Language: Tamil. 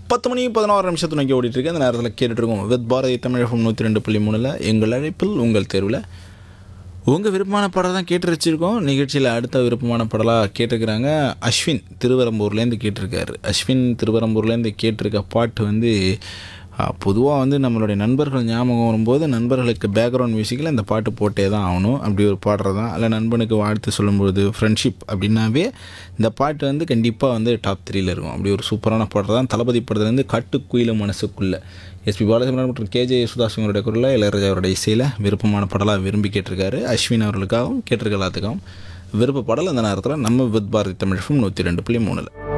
பத்து மணி பதினோரு நிமிஷத்து நோக்கி ஓடிட்டு இருக்கு அந்த நேரத்தில் கேட்டுட்டு இருக்கோம் வித் பாரதி தமிழகம் நூற்றி ரெண்டு புள்ளி மூணில் எங்கள் அழைப்பில் உங்கள் தேர்வில் உங்கள் விருப்பமான பாடல் தான் கேட்டு வச்சுருக்கோம் நிகழ்ச்சியில் அடுத்த விருப்பமான பாடலாக கேட்டிருக்கிறாங்க அஸ்வின் திருவரம்பூர்லேருந்து கேட்டிருக்காரு அஸ்வின் திருவரம்பூர்லேருந்து கேட்டிருக்க பாட்டு வந்து பொதுவாக வந்து நம்மளுடைய நண்பர்கள் ஞாபகம் வரும்போது நண்பர்களுக்கு பேக்ரவுண்ட் மியூசிக்கில் இந்த பாட்டு போட்டே தான் ஆகணும் அப்படி ஒரு பாடுறது தான் இல்லை நண்பனுக்கு வாழ்த்து சொல்லும்போது ஃப்ரெண்ட்ஷிப் அப்படின்னாவே இந்த பாட்டு வந்து கண்டிப்பாக வந்து டாப் த்ரீல இருக்கும் அப்படி ஒரு சூப்பரான பாட்டு தான் தளபதி படத்துலேருந்து கட்டுக்குயில மனசுக்குள்ளே எஸ்பி பாலசுப்ரமணியன் மற்றும் கேஜே யேசுதாசங்களுடைய குரலில் இளையராஜா அவருடைய இசையில் விருப்பமான பாடலாக விரும்பி கேட்டிருக்காரு அஸ்வின் அவர்களுக்காகவும் கேட்டிருக்க எல்லாத்துக்காகவும் விருப்ப பாடல் அந்த நேரத்தில் நம்ம வித் பாரதி தமிழ் நூற்றி ரெண்டு புள்ளி மூணில்